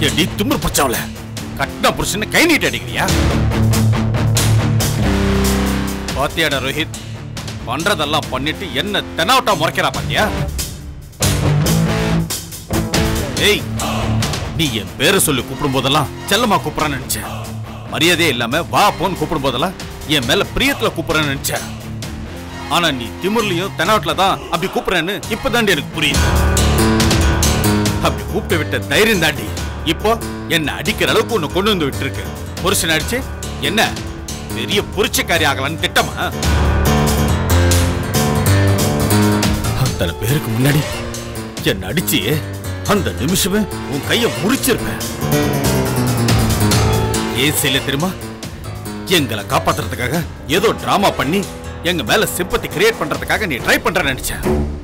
ஏடி திமிரு பச்சாவல கட்டின புருஷனை கை நீட்டி அடிக்கிறியா பாத்தியாடா ரோஹித் பண்றதெல்லாம் பண்ணிட்டு என்ன தெனாவட்டா முறைக்கிறா பாத்தியா ஏய் நீ என் பேரை சொல்லி கூப்பிடும் போதெல்லாம் செல்லமா கூப்பிடறான்னு நினைச்சேன் மரியாதையே இல்லாம வா போன்னு கூப்பிடும் போதெல்லாம் என் மேல பிரியத்துல கூப்பிடுறேன்னு நினைச்சேன் ஆனா நீ திமிர்லயும் தெனாவட்ல தான் அப்படி கூப்பிடுறேன்னு இப்பதாண்டி எனக்கு புரியுது அப்படி கூப்பிட்டு விட்ட தைரியம் தாண்டி இப்போ என்ன அடிக்கிற அளவுக்கு உன்னை கொண்டு வந்து விட்டுருக்கு புருஷன் அடிச்சு என்ன பெரிய புரிச்சக்காரி ஆகலான்னு திட்டமா அத்தனை பேருக்கு முன்னாடி என்ன அடிச்சு அந்த நிமிஷமே உன் கைய முறிச்சிருப்பேன் ஏன் செய்யல தெரியுமா எங்களை காப்பாத்துறதுக்காக ஏதோ டிராமா பண்ணி எங்க மேல சிம்பத்தி கிரியேட் பண்றதுக்காக நீ ட்ரை பண்ற நினைச்ச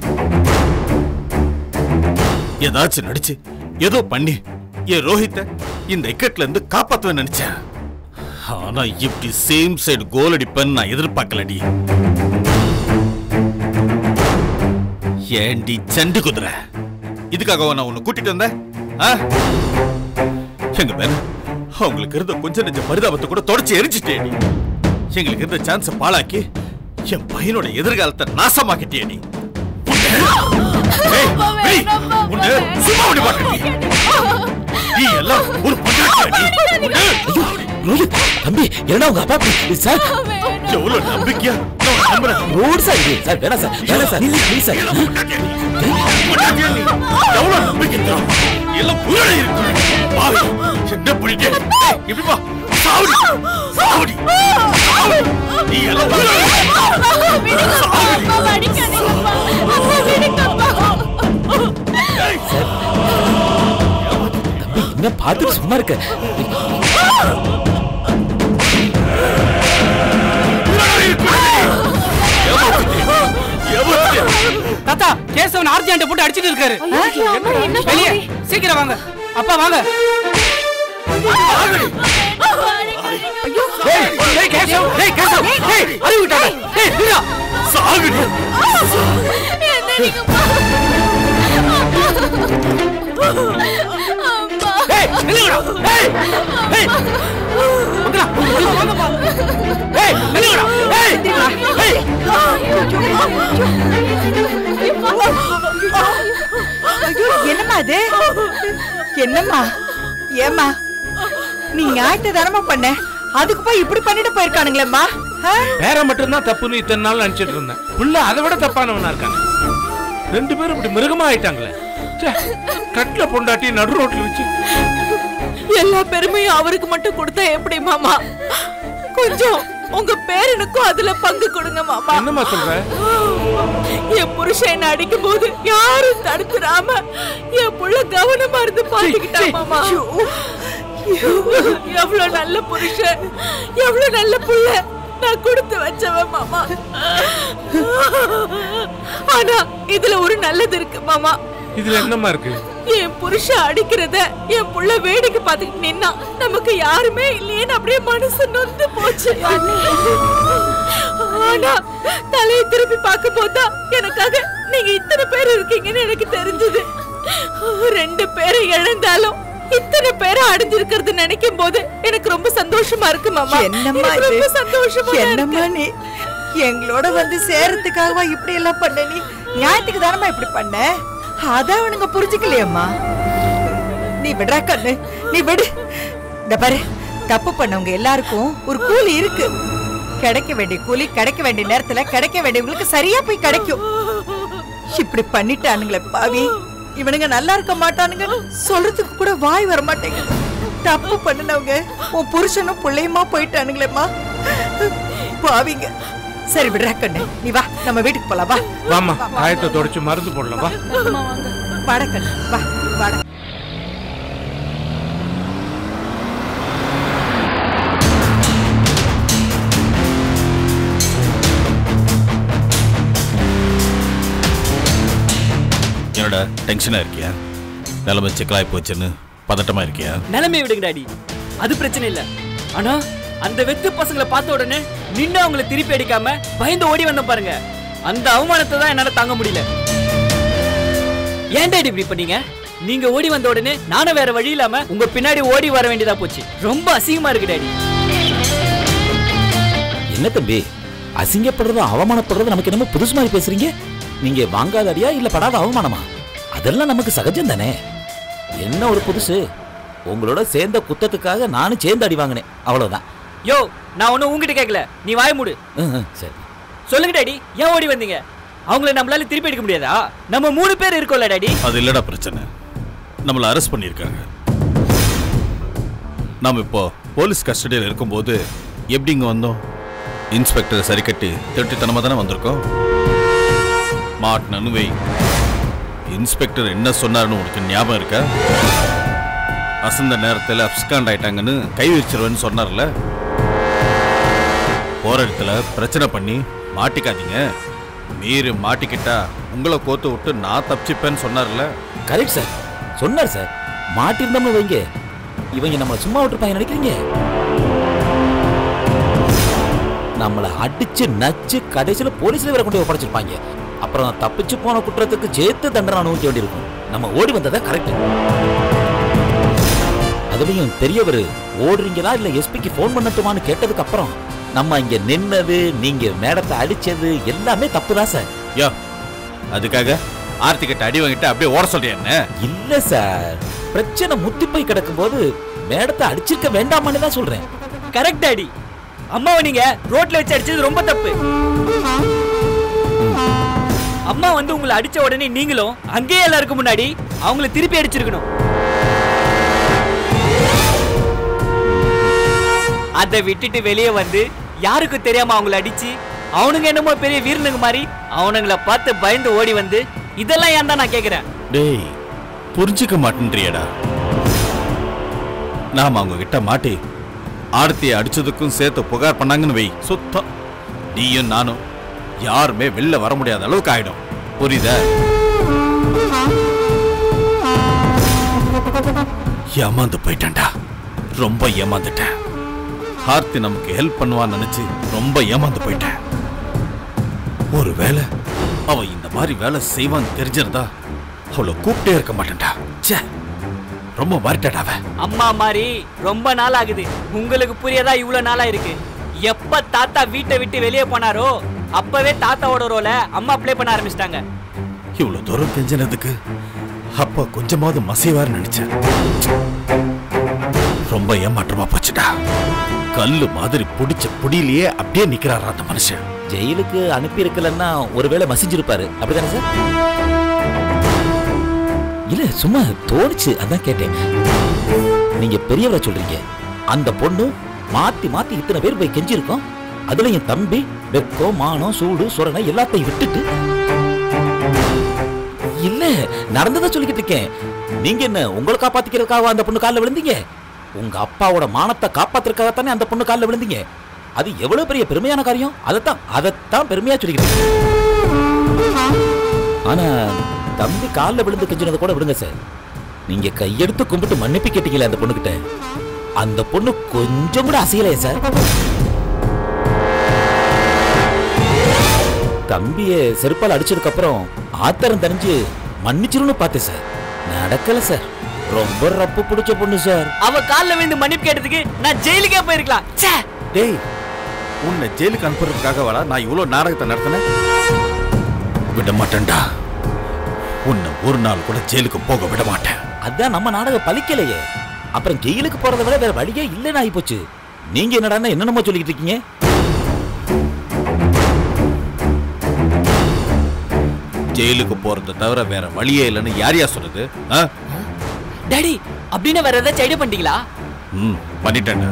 ஏதாச்சும் நடிச்சு ஏதோ பண்ணி என் ரோஹித்த இந்த இக்கட்ல இருந்து காப்பாத்துவேன் நினைச்சேன் ஆனா இப்படி சேம் சைடு கோல் அடிப்பேன்னு நான் எதிர்பார்க்கலடி ஏண்டி சண்டி குதிரை இதுக்காக நான் உன்னை கூட்டிட்டு வந்தேன் ஆ? எங்க மேல அவங்களுக்கு இருந்த கொஞ்ச நெஞ்ச பரிதாபத்தை கூட தொடச்சு எரிஞ்சிட்டே நீ எங்களுக்கு இருந்த சான்ஸ பாழாக்கி என் பையனோட எதிர்காலத்தை நாசமாக்கிட்டே நீ ஏய், ஏய், உன்னை சும்மா விட மாட்டேன் நீ. நீ எல்லாம் ஒரு பொண்டாட்டியா நீ? உன்னை ரோஹித் தம்பி என்ன உங்க அப்பா இப்படி- சார் எவ்வளவு நம்பிக்கையா நான் உன்னை நம்புறேன் ரோடு சார் இது சார் வேணாம் சார் வேணாம் சார் ப்ளீஸ் சார் பொண்டாட்டியா நீ? பொண்டாட்டியா நீ? எவ்வளவு நம்பிக்கை தான் எல்லாம் புயலை இருக்கு பாவி, என்ன பண்ணிட்டே ஏய், இப்படி வா சாவடி சாவடி சாவடி. நீ எல்லாம் புயலை தம்பி என்ன பார்த்துட்டு சும்மா இருக்க தாத்தா கேசவன் ஆர்ஜியாண்ட போட்டு அடிச்சிட்டு இருக்காரு வெளியே சீக்கிரம் வாங்க அப்பா வாங்க டேய், டேய், கேசவ், டேய், கேசவ், டேய், அறிவு விட்டாத. டேய், நில்லுடா. சாகுடி டேய், நில்லுங்கடா. டேய், டேய். வந்துடா, வந்துடா, வாங்கப்பா. டேய், நில்லுங்கடா. டேய், டேய். ஐயோ, என்னம்மா அது என்னம்மா ஏம்மா நீ ஞாயிற்று தானமா பண்ண அதுக்கு போய் இப்படி பண்ணிட்டு போயிருக்கானுங்களேம்மா ஆ? பேர மட்டும்தான் தப்புன்னு இத்தனை நாள் நினைச்சிட்டு இருந்தேன் புள்ள அதை விட தப்பானவனா இருக்காங்க ரெண்டு பேரும் இப்படி மிருகமா ஆயிட்டாங்களே ச்சே, கட்டில பொண்டாட்டி நடு ரோட்ல வச்சு எல்லா பெருமையும் அவருக்கு மட்டும் கொடுத்தா எப்படி மாமா கொஞ்சம் உங்க பேரனுக்கும் அதுல பங்கு கொடுங்க மாமா என்னம்மா சொல்ற என் புருஷன் என்ன அடிக்கும் போது யாரும் தடுத்துறாம என் புள்ள கவனமா இருந்து பாத்துக்கிட்டா மாமா எவ்வளவு நல்ல புருஷன் எவ்வளவு நல்ல புள்ள நான் கொடுத்து வச்சவன் மாமா ஆனா இதுல ஒரு நல்லது இருக்கு மாமா இதுல என்னம்மா இருக்கு என் புருஷன் அடிக்கிறத என் புள்ள வேடிக்கை பார்த்துக்கிட்டு நின்னா நமக்கு யாருமே இல்லையேன்னு அப்படியே மனசு நொந்து போச்சு ஆனா தலையை திருப்பி பார்க்க போதா எனக்காக நீங்க இத்தனை பேர் இருக்கீங்கன்னு எனக்கு தெரிஞ்சது ரெண்டு பேரை இழந்தாலும் இத்தனை பேரை அடைஞ்சிருக்கிறது நினைக்கும் போது எனக்கு ரொம்ப சந்தோஷமா இருக்கு மாமா என்னம்மா எனக்கு இது? ரொம்ப சந்தோஷமா என்னம்மா இருக்கு. நீ எங்களோட வந்து சேரத்துக்காகவா இப்படி எல்லாம் பண்ண நீ ஞாயிற்றுக்கு தானம்மா இப்படி பண்ண அத அவனுங்க புரிஞ்சுக்கலையம்மா நீ விடுறா கண்ணு நீ விடு இந்த பாரு தப்பு பண்ணவங்க எல்லாருக்கும் ஒரு கூலி இருக்கு கிடைக்க வேண்டிய கூலி கிடைக்க வேண்டிய நேரத்துல கிடைக்க வேண்டியவங்களுக்கு சரியா போய் கிடைக்கும் இப்படி பண்ணிட்டானுங்களே பாவி இவனுங்க நல்லா இருக்க மாட்டானுங்க சொல்றதுக்கு கூட வாய் வர மாட்டேங்குது தப்பு பண்ணினவங்க உன் புருஷனும் பிள்ளையுமா போயிட்டானுங்களேம்மா பாவிங்க சரி விடுறா கண்ணு நீ வா நம்ம வீட்டுக்கு போலாம் வா வாமா காயத்தை தொடச்சு மருந்து போடலாம் வா வாடா கண்ணு வா வாடா என்னடா டென்ஷனா இருக்கியா நிலைமை சிக்கலாய் போச்சுன்னு பதட்டமா இருக்கியா நிலைமை விடுங்க டாடி அது பிரச்சனை இல்ல ஆனா அந்த வெத்து பசங்களை பார்த்த உடனே நின்னு அவங்கள திருப்பி அடிக்காம பயந்து ஓடி வந்த பாருங்க அந்த அவமானத்தை தான் என்னால தாங்க முடியல ஏன் டாடி இப்படி பண்ணீங்க நீங்க ஓடி வந்த உடனே நானும் வேற வழி இல்லாம உங்க பின்னாடி ஓடி வர வேண்டியதா போச்சு ரொம்ப அசிங்கமா இருக்கு டாடி என்ன தம்பி அசிங்கப்படுறது அவமானப்படுறது நமக்கு என்னமோ புதுசு மாதிரி பேசுறீங்க நீங்க வாங்காத அடியா இல்ல படாத அவமானமா அதெல்லாம் நமக்கு சகஜம் தானே என்ன ஒரு புதுசு உங்களோட சேர்ந்த குத்தத்துக்காக நானும் சேர்ந்து அடி வாங்கினேன் அவ்வளவுதான் யோ நான் ஒன்னும் உங்ககிட்ட கேட்கல நீ வாய மூடு ம், ம், சரி சொல்லுங்க டாடி ஏன் ஓடி வந்தீங்க அவங்கள நம்மளால திருப்பி எடுக்க முடியாதா நம்ம மூணு பேர் இருக்கோம்ல டாடி அது இல்லடா பிரச்சனை நம்மளை அரெஸ்ட் பண்ணியிருக்காங்க நாம் இப்போ போலீஸ் கஸ்டடியில் இருக்கும்போது எப்படி இங்கே வந்தோம் இன்ஸ்பெக்டரை சரி கட்டி திருட்டுத்தனமாக தானே வந்திருக்கோம் மாட்டினு வை இன்ஸ்பெக்டர் என்ன சொன்னாருன்னு உனக்கு ஞாபகம் இருக்கா அசந்த நேரத்தில் அப்ஸ்காண்ட் ஆயிட்டாங்கன்னு கை வச்சிருவேன்னு சொன்னார்ல போற இடத்துல பிரச்சனை பண்ணி மாட்டிக்காதீங்க மீறி மாட்டிக்கிட்டா உங்களை கோத்து விட்டு நான் தப்பிச்சுப்பேன்னு சொன்னார்ல கரெக்ட் சார் சொன்னார் சார் மாட்டிருந்தோம்னு வைங்க இவங்க நம்மளை சும்மா விட்டுருப்பாங்க நினைக்கிறீங்க நம்மளை அடிச்சு நச்சு கடைசியில போலீஸ்ல வேற கொண்டு போய் ஒப்படைச்சிருப்பாங்க அப்புறம் தப்பிச்சு போன குற்றத்துக்கு சேர்த்து தண்டனை அனுபவிக்க வேண்டியிருக்கும் நம்ம ஓடி வந்ததா கரெக்ட் அதுலயும் பெரியவர் ஓடுறீங்களா இல்ல எஸ்பிக்கு ஃபோன் பண்ணட்டுமான்னு கேட்டதுக்கு அப்புறம் நம்ம இங்க நின்னது நீங்க மேடத்தை அடிச்சது எல்லாமே தப்பு தான் சார் யா அதுக்காக ஆர்த்தி கிட்ட அடி வாங்கிட்டு அப்படியே ஓட சொல்றியா என்ன இல்ல சார் பிரச்சனை முத்தி போய் கிடக்கும்போது மேடத்தை அடிச்சிருக்க வேண்டாமான்னு தான் சொல்றேன் கரெக்ட் டாடி அம்மாவை நீங்க ரோட்ல வச்சு அடிச்சது ரொம்ப தப்பு அம்மா வந்து உங்களை அடிச்ச உடனே நீங்களும் அங்கேயே எல்லாருக்கும் முன்னாடி அவங்கள திருப்பி அடிச்சிருக்கணும் அதை விட்டுட்டு வெளியே வந்து யாருக்கும் தெரியாம அவங்கள அடிச்சு அவனுங்க என்னமோ பெரிய வீரனுங்க மாதிரி அவனுங்கள பார்த்து பயந்து ஓடி வந்து இதெல்லாம் ஏன் தான் நான் கேக்குறேன் டேய் புரிஞ்சுக்க மாட்டேன்றியடா நாம அவங்க கிட்ட மாட்டி ஆர்த்தியை அடிச்சதுக்கும் சேர்த்து புகார் பண்ணாங்கன்னு வை சுத்தம் நீயும் நானும் யாருமே வெளில வர முடியாத அளவுக்கு ஆயிடும் புரியுதா ஏமாந்து போயிட்டேன்டா ரொம்ப ஏமாந்துட்டேன் ஆர்த்தி நமக்கு ஹெல்ப் பண்ணுவான்னு நினைச்சு ரொம்ப ஏமாந்து போயிட்டேன் ஒருவேளை அவ இந்த மாதிரி வேலை செய்வான்னு தெரிஞ்சிருந்தா அவளை கூப்பிட்டே இருக்க மாட்டேன்டா ச்சே ரொம்ப மாறிட்டாடா அவ அம்மா மாதிரி ரொம்ப நாள் ஆகுது உங்களுக்கு புரியதா இவ்வளவு நாளா இருக்கு எப்ப தாத்தா வீட்டை விட்டு வெளியே போனாரோ அப்பவே தாத்தாவோட ரோல அம்மா ப்ளே பண்ண ஆரம்பிச்சிட்டாங்க இவ்வளவு தூரம் கெஞ்சினதுக்கு அப்பா கொஞ்சமாவது மசைவார் நினைச்சேன் ரொம்ப ஏமாற்றமா போச்சுடா கல்லு மாதிரி புடிச்ச புடியிலேயே அப்படியே நிக்கிறாரா அந்த மனுஷன் ஜெயிலுக்கு அனுப்பி இருக்கலன்னா ஒருவேளை மசிஞ்சிருப்பாரு அப்படிதானே சார் இல்ல சும்மா தோணுச்சு அதான் கேட்டேன் நீங்க பெரியவரை சொல்றீங்க அந்த பொண்ணு மாத்தி மாத்தி இத்தனை பேர் போய் கெஞ்சிருக்கோம் அதுல என் தம்பி வெக்கம் மானம் சூடு சுரணை எல்லாத்தையும் விட்டுட்டு இல்ல நடந்ததை சொல்லிக்கிட்டு இருக்கேன் நீங்க என்ன உங்களை காப்பாத்திக்கிறதுக்காக அந்த பொண்ணு காலில் விழுந்தீங்க உங்க அப்பாவோட மானத்தை காப்பாத்துறதுக்காக தானே அந்த பொண்ணு காலில் விழுந்தீங்க அது எவ்வளவு பெரிய பெருமையான காரியம் அதைத்தான் அதைத்தான் பெருமையா சொல்லிக்கிட்டு இருக்கேன். ஆனா தம்பி காலில் விழுந்து கெஞ்சினதை கூட விடுங்க சார் நீங்க கையெடுத்து கும்பிட்டு மன்னிப்பு கேட்டீங்களே அந்த பொண்ணுகிட்ட அந்த பொண்ணு கொஞ்சம் கூட அசையலையே சார் தம்பிய செருப்பால் அடிச்சதுக்கு அப்புறம் ஆத்திரம் தெரிஞ்சு மன்னிச்சிருன்னு பார்த்தேன் சார் நடக்கல சார் ரொம்ப ரப்பு பிடிச்ச பொண்ணு சார் அவ கால்ல விழுந்து மன்னிப்பு கேட்டதுக்கு நான் ஜெயிலுக்கே போயிருக்கலாம் ச்சே டேய் உன்னை ஜெயிலுக்கு அனுப்புறதுக்காக வாடா நான் இவ்வளவு நாடகத்தை நடத்தினேன் விட மாட்டேன்டா உன்னை ஒரு நாள் கூட ஜெயிலுக்கு போக விட மாட்டேன் அதான் நம்ம நாடகம் பலிக்கலையே அப்புறம் ஜெயிலுக்கு போறதை விட வேற வழியே இல்லைன்னு ஆயிப்போச்சு நீங்க என்னடான்னா என்னென்னமோ சொல்லிக்கிட்டு இருக்கீங்க ஜெயிலுக்கு போறதை தவிர வேற வழியே இல்லைன்னு யார் யார் சொல்லுது ஆ? டாடி அப்படின்னு வேற ஏதாச்சும் ஐடியா பண்ணிட்டீங்களா ம் பண்ணிட்டேன்டா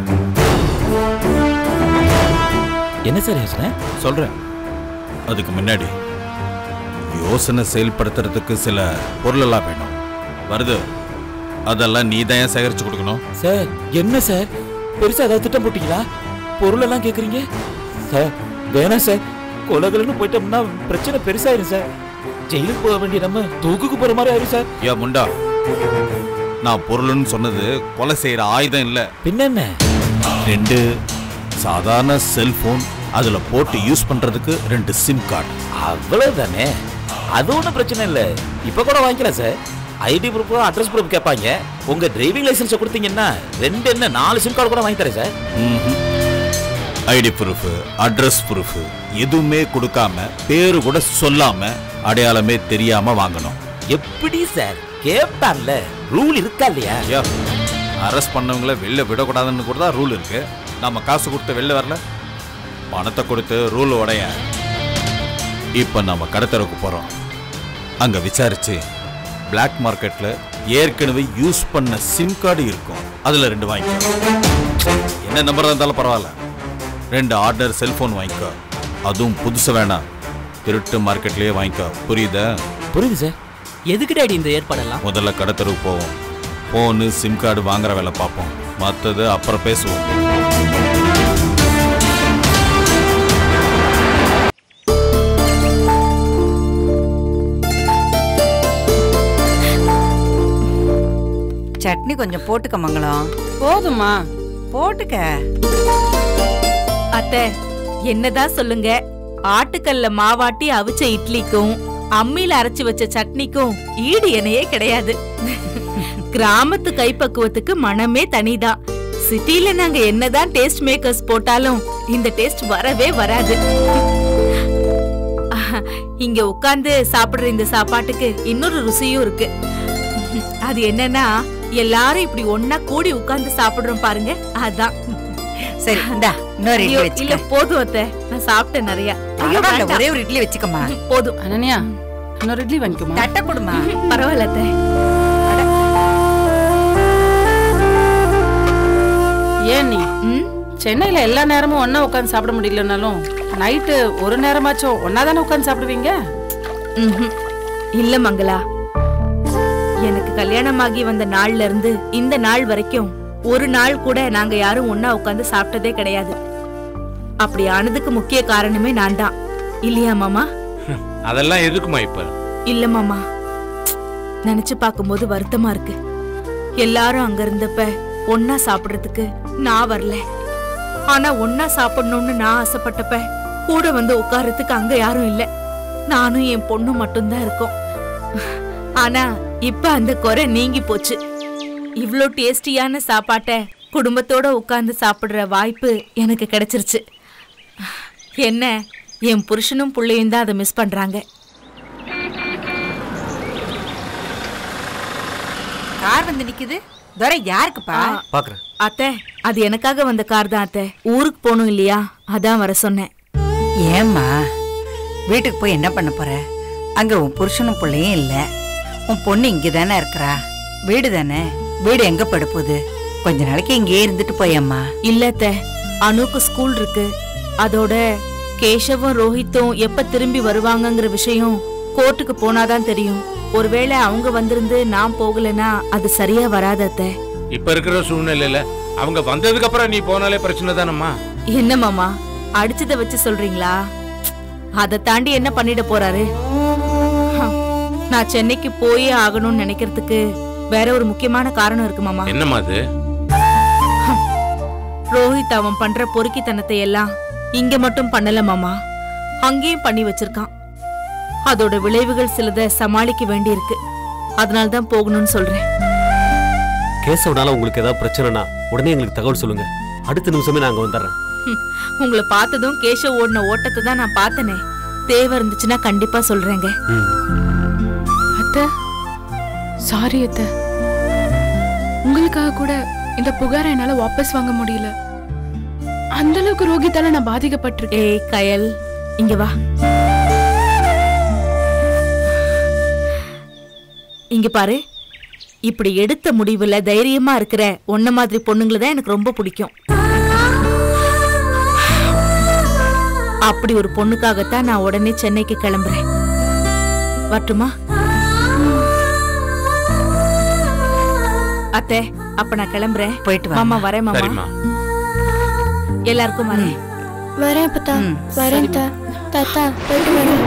என்ன சார் யோசனை சொல்றேன் அதுக்கு முன்னாடி யோசனை செயல்படுத்துறதுக்கு சில பொருளெல்லாம் வேணும் வருது அதெல்லாம் நீ தான் சேகரிச்சு கொடுக்கணும் சார் என்ன சார் பெருசா ஏதாவது திட்டம் போட்டீங்களா பொருள் எல்லாம் கேக்குறீங்க சார் வேணாம் சார் கொலகலன்னு போயிட்டோம்னா பிரச்சனை பெருசாயிரும் சார் ஜெயிலுக்கு போக வேண்டிய நம்ம தூக்குக்கு போற மாதிரி ஆயிரும் சார் ஏ முண்டா நான் பொருள்னு சொன்னது கொலை செய்யற ஆயுதம் இல்ல பின்ன என்ன ரெண்டு சாதாரண செல்போன் அதுல போட்டு யூஸ் பண்றதுக்கு ரெண்டு சிம் கார்டு அவ்வளவுதானே அது ஒண்ணும் பிரச்சனை இல்ல இப்ப கூட வாங்கிக்கலாம் sir ID proof address proof கேட்பாங்க உங்க டிரைவிங் லைசென்ஸை கொடுத்தீங்கன்னா ரெண்டு என்ன நாலு சிம் கார்டு கூட வாங்கி தரேன் sir ID proof address proof எதுவுமே கொடுக்காம பேரு கூட சொல்லாம அடையாளமே தெரியாம வாங்கணும் எப்படி சார் கேட்பான்ல ரூல் இருக்கா இல்லையா ஐயா அரெஸ்ட் பண்ணவங்கள வெளில விடக்கூடாதுன்னு கூட தான் ரூல் இருக்கு நம்ம காசு கொடுத்து வெளில வரல பணத்தை கொடுத்து ரூல் உடைய இப்போ நம்ம கடத்தருக்கு போறோம் அங்க விசாரிச்சு Black மார்க்கெட்ல ஏற்கனவே யூஸ் பண்ண சிம் கார்டு இருக்கும் அதுல ரெண்டு வாங்கிக்கோ என்ன நம்பர் இருந்தாலும் பரவாயில்ல ரெண்டு ஆர்டர் செல்போன் வாங்கிக்கோ அதுவும் புதுசு வேணாம் திருட்டு மார்க்கெட்லயே வாங்கிக்கோ புரியுதா புரியுது சார் எதுக்கு டாடி இந்த ஏற்பாடெல்லாம் முதல்ல கடத்தருக்கு போவோம் ஃபோனு சிம் கார்டு வாங்குற வேலை பார்ப்போம் மற்றது அப்புறம் பேசுவோம் சட்னி கொஞ்சம் போட்டுக்க மங்களம் போதுமா போட்டுக்க அத்தை என்னதான் சொல்லுங்க ஆட்டுக்கல்ல மாவாட்டி அவிச்ச இட்லிக்கும் அம்மியில அரைச்சு வச்ச சட்னிக்கும் ஈடு இணையே கிடையாது கிராமத்து கைப்பக்குவத்துக்கு மனமே தனிதான் சிட்டில நாங்க என்னதான் டேஸ்ட் மேக்கர்ஸ் போட்டாலும் இந்த டேஸ்ட் வரவே வராது இங்க உட்கார்ந்து சாப்பிடுற இந்த சாப்பாட்டுக்கு இன்னொரு ருசியும் இருக்கு அது என்னன்னா எல்லாரும் இப்படி ஒன்னா கூடி உட்கார்ந்து சாப்பிடுறோம் பாருங்க அதான் சரி இந்தா இன்னொரு ஐயோ, இட்லி இல்ல வச்சுக்க போதும் அத்தை நான் சாப்பிட்டேன் நிறைய ஐயோ பரவாயில்ல, வேண்டாம். ஒரே ஒரு இட்லி வச்சுக்கம்மா போதும் அனன்யா இன்னொரு இட்லி வாங்கிக்குமா தட்டை கொடுமா பரவாயில்ல அத்தை ஏன் நீ ம்? சென்னையில எல்லா நேரமும் ஒண்ணா உட்காந்து சாப்பிட முடியலனாலும் நைட்டு ஒரு நேரமாச்சும் ஒன்னா தானே உட்காந்து சாப்பிடுவீங்க ம்ஹும். இல்ல மங்களா எனக்கு கல்யாணமாகி வந்த நாள்ல இருந்து இந்த நாள் வரைக்கும் ஒரு நாள் கூட நாங்க யாரும் ஒன்னா உட்கார்ந்து சாப்பிட்டதே கிடையாது அப்படி ஆனதுக்கு முக்கிய காரணமே நான் தான் இல்லையா மாமா அதெல்லாம் எதுக்குமா இப்ப இல்ல மாமா நினைச்சு பார்க்கும்போது வருத்தமா இருக்கு எல்லாரும் அங்க இருந்தப்ப ஒன்னா சாப்பிடுறதுக்கு நான் வரல ஆனா ஒன்னா சாப்பிடணும்னு நான் ஆசைப்பட்டப்ப கூட வந்து உட்கார்றதுக்கு அங்க யாரும் இல்ல நானும் என் பொண்ணும் மட்டும்தான் இருக்கோம் ஆனா இப்ப அந்த குறை நீங்கி போச்சு இவ்ளோ டேஸ்டியான சாப்பாட்டை குடும்பத்தோட உட்கார்ந்து சாப்பிடுற வாய்ப்பு எனக்கு கிடைச்சிருச்சு என்ன என் புருஷனும் புள்ளையும் தான் அதை மிஸ் பண்றாங்க கார் வந்து நிக்குது துரை யாருக்குப்பா பாக்குறேன் அத்தை அது எனக்காக வந்த கார் தான் அத்தை ஊருக்கு போகணும் இல்லையா அதான் வர சொன்னேன் ஏம்மா வீட்டுக்கு போய் என்ன பண்ண போற அங்க உன் புருஷனும் பிள்ளையும் இல்ல உன் பொண்ணு இங்க தானே இருக்கிறா வீடு தானே வீடு எங்க படுப்போகுது கொஞ்ச நாளைக்கு இங்கேயே இருந்துட்டு போயம்மா இல்ல அத்தை அனுக்கு ஸ்கூல் இருக்கு அதோட கேஷவும் ரோஹித்தும் எப்ப திரும்பி வருவாங்கங்கிற விஷயம் கோர்ட்டுக்கு போனாதான் தெரியும் ஒருவேளை அவங்க வந்திருந்து நான் போகலைன்னா அது சரியா வராது அத்தை இப்ப இருக்கிற சூழ்நிலையில அவங்க வந்ததுக்கு அப்புறம் நீ போனாலே பிரச்சனை தானம்மா என்ன மாமா அடிச்சத வச்சு சொல்றீங்களா அதை தாண்டி என்ன பண்ணிட போறாரு ஹம், நான் சென்னைக்கு போயே ஆகணும்னு நினைக்கிறதுக்கு வேற ஒரு முக்கியமான காரணம் இருக்கு மாமா என்னம்மா அது ரோஹித் அவன் பண்ற பொறுக்கித்தனத்தை எல்லாம் இங்க மட்டும் பண்ணல மாமா அங்கேயும் பண்ணி வச்சிருக்கான் அதோட விளைவுகள் சிலதை சமாளிக்க வேண்டியிருக்கு அதனால தான் போகணும்னு சொல்றேன் கேசவனால உங்களுக்கு ஏதாவது பிரச்சனைனா உடனே எங்களுக்கு தகவல் சொல்லுங்க அடுத்த நிமிஷமே நான் அங்க வந்துடுறேன் ஹம், உங்களை பார்த்ததும் கேஷவ் ஓடின ஓட்டத்தை தான் நான் பார்த்தனே தேவை இருந்துச்சுன்னா கண்டிப்பா சொல்றேங்க அத்தை சாரி அத்தை உங்களுக்காக கூட இந்த புகாரை என்னால வாபஸ் வாங்க முடியல அந்த அளவுக்கு ரோகித்தால நான் பாதிக்கப்பட்டிருக்கேன் ஏய் கயல் இங்க வா இங்க பாரு இப்படி எடுத்த முடிவுல தைரியமா இருக்கிற உன்ன மாதிரி பொண்ணுங்களை தான் எனக்கு ரொம்ப பிடிக்கும் அப்படி ஒரு பொண்ணுக்காகத்தான் நான் உடனே சென்னைக்கு கிளம்புறேன் வரட்டுமா அத்தை அப்ப நான் கிளம்புறேன் போயிட்டு வா மாமா வரேன் மாமா சரிம்மா எல்லாருக்கும் வரேன் வரேன் அப்பத்தா ம், வரேன் தாத்தா போயிட்டு வரேன்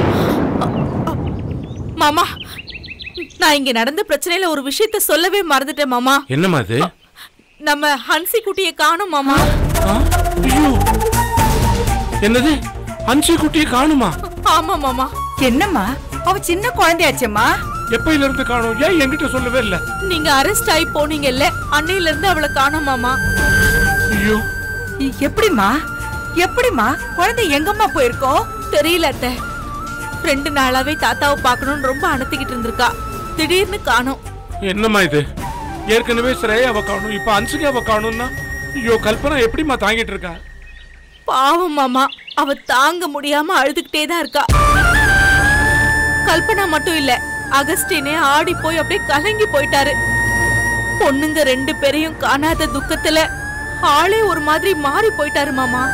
மாமா நான் இங்க நடந்த பிரச்சனையில ஒரு விஷயத்த சொல்லவே மறந்துட்டேன் மாமா என்னம்மா அது நம்ம ஹன்சி குட்டியை காணோம் மாமா ஆ? ஐயோ. என்னது அன்சி குட்டியை காணுமா ஆமா மாமா என்னம்மா அவ சின்ன குழந்தையாச்சேம்மா எப்பையில இருந்து காணும் ஏன் என்கிட்ட சொல்லவே இல்ல நீங்க அரெஸ்ட் ஆகி போனீங்கல்ல அன்னையில இருந்து அவளை காணோமாமா ஐயோ இ- எப்படிம்மா எப்படிம்மா குழந்தை எங்கம்மா போயிருக்கோம் தெரியல அத்தை ரெண்டு நாளாவே தாத்தாவை பார்க்கணும்னு ரொம்ப அனுத்திக்கிட்டு இருந்திருக்கா திடீர்னு காணோம் என்னம்மா இது ஏற்கனவே ஸ்ரேயாவை காணும் இப்ப அன்சுகாவை காணும்னா ஐயோ கல்பனா எப்படிம்மா தாங்கிட்டு இருக்கா பாவம் மாமா அவ தாங்க முடியாம அழுதுகிட்டே தான் இருக்கா கல்பனா மட்டும் இல்ல அகஸ்டினே ஆடி போய் அப்படியே கலங்கி போயிட்டாரு பொண்ணுங்க ரெண்டு பேரையும் காணாத துக்கத்துல ஆளே ஒரு மாதிரி மாறி போயிட்டாரு மாமா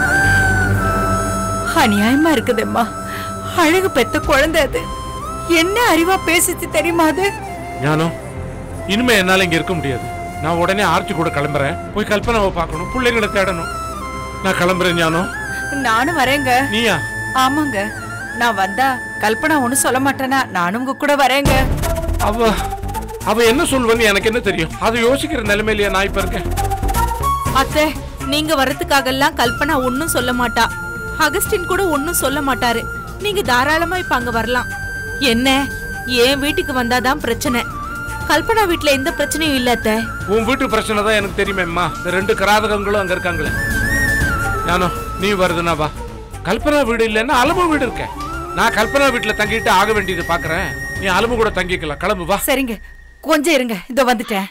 அநியாயமா இருக்குதும்மா அழகு பெத்த குழந்தை அது என்ன அறிவா பேசுச்சு தெரியுமா அது ஞானம் இனிமே என்னால இங்க இருக்க முடியாது நான் உடனே ஆர்த்தி கூட கிளம்புறேன் போய் கல்பனாவை பார்க்கணும் பிள்ளைங்களை தேடணும் நான் கிளம்புறேன் ஞானம் நானும் வரேங்க நீயா ஆமாங்க நான் வந்தா கல்பனா ஒண்ணும் சொல்ல மாட்டேனா நானும் உங்க கூட வரேங்க அவ அவ என்ன சொல்லுவேன்னு எனக்கு என்ன தெரியும் அதை யோசிக்கிற நிலைமையிலேயே நான் இப்ப இருக்கேன் அத்தை நீங்க வர்றதுக்காகலாம் கல்பனா ஒன்னும் சொல்ல மாட்டா அகஸ்டின் கூட ஒன்னும் சொல்ல மாட்டாரு நீங்க தாராளமா இப்ப அங்க வரலாம் என்ன என் வீட்டுக்கு வந்தாதான் பிரச்சனை கல்பனா வீட்ல எந்த பிரச்சனையும் இல்ல அத்தை உன் வீட்டு பிரச்சனை தான் எனக்கு தெரியுமேம்மா இந்த ரெண்டு கிராதகங்களும் அங்க இருக்காங்களே ஞானம் நீ வருதுனா வா கல்பனா வீடு இல்லைன்னா அலமு வீடு இருக்க நான் கல்பனா வீட்டுல தங்கிட்டு ஆக வேண்டியது பாக்குறேன் நீ அலமு கூட தங்கிக்கலாம் கிளம்பு வா சரிங்க கொஞ்சம் இருங்க இதோ வந்துட்டேன்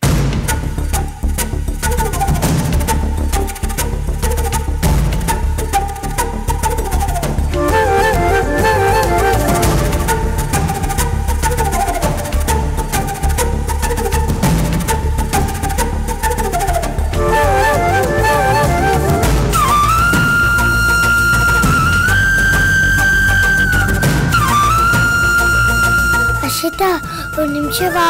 அஷிதா ஒரு நிமிஷம் வா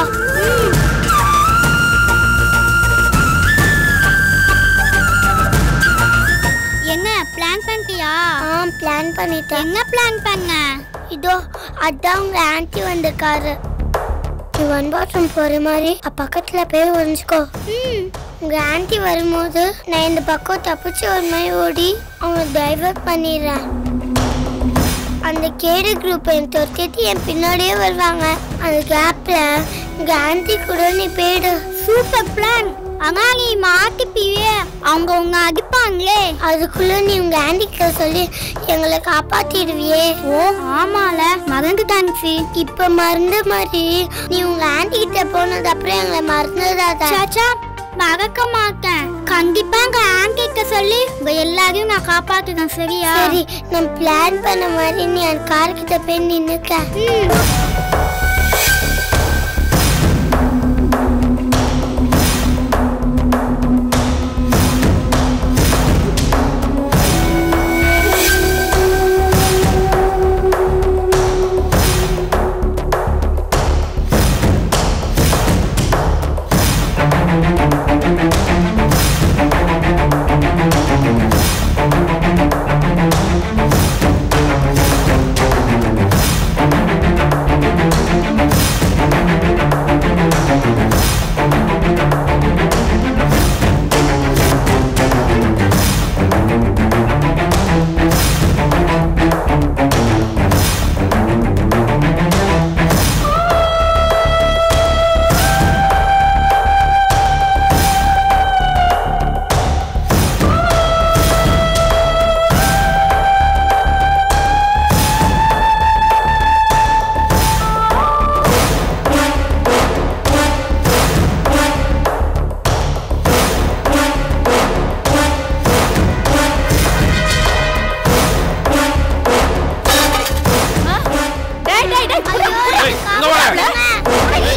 என்ன பிளான் பண்ணிட்டியா ஆ பிளான் பண்ணிட்டேன் என்ன பிளான் பண்ண இதோ அதான் உங்க ஆன்ட்டி வந்திருக்காரு நீ ஒன் பாத்ரூம் போற மாதிரி அ பக்கத்துல போய் ஒழிஞ்சுக்கோ உங்க ஆன்ட்டி வரும்போது நான் இந்த பக்கம் தப்பிச்சு ஒரு மாதிரி ஓடி அவங்க டைவர்ட் பண்ணிடுறேன் அந்த கேடு குரூப் என் தொத்திட்டு என் பின்னாடியே வருவாங்க அந்த கேப்ல உங்க ஆன்ட்டி கூட நீ போயிடு சூப்பர் பிளான் ஆனா நீ மாட்டிப்பியே அவங்க உங்க அடிப்பாங்களே அதுக்குள்ள நீ உங்க ஆன்டிக்க சொல்லி எங்களை காப்பாத்திடுவியே ஓ ஆமால மறந்துட்டான் ஃபி இப்ப மறந்த மாதிரி நீ உங்க ஆன்டி கிட்ட போனது அப்புறம் எங்களை மறந்துடாத சாச்சா மறக்க மாட்டேன் கண்டிப்பா எங்க ஆன்டி கிட்ட சொல்லி உங்க எல்லாரையும் நான் காப்பாத்துறேன் சரியா சரி நான் பிளான் பண்ண மாதிரி நீ அந்த கார் கிட்ட போய் நின்னுக்க டேய் டேய் டேய் இங்க வா.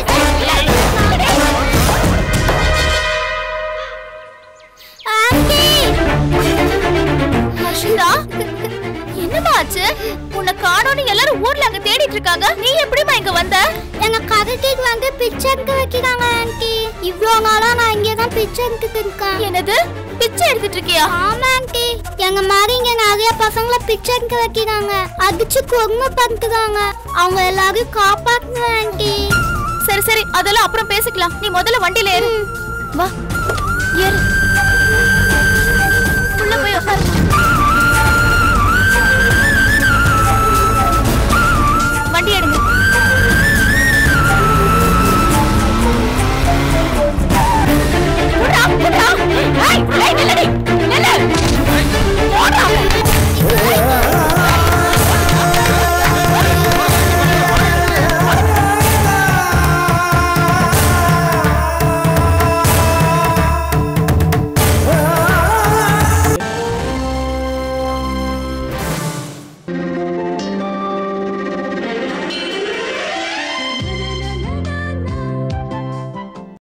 அஷிதா என்னமா ஆச்சு உன்னை காணோன்னு எல்லாரும் ஊர்ல அங்க தேடிட்டு இருக்காங்க நீ எப்படிமா இங்க வந்த எங்க கதைக்கு வந்து பிச்சை எடுக்க வைக்கிறாங்க ஆன்ட்டி இவ்ளோ நாளா நான் இங்க தான் பிச்சை எடுத்துட்டு இருக்கேன் என்னது பிச்சை எடுத்துட்டு இருக்கியா ஆமா ஆன்ட்டி எங்க மாதிரி இங்க நிறைய பசங்கள பிச்சை எடுக்க வைக்கிறாங்க அடிச்சு கொடுமை பண்ணிட்டுறாங்க அவங்க எல்லாரையும் காப்பாத்துங்க ஆன்ட்டி சரி சரி அதெல்லாம் அப்புறம் பேசிக்கலாம் நீ முதல்ல வண்டியில ஏறு வா ஏறு உள்ள போய் உட்காரு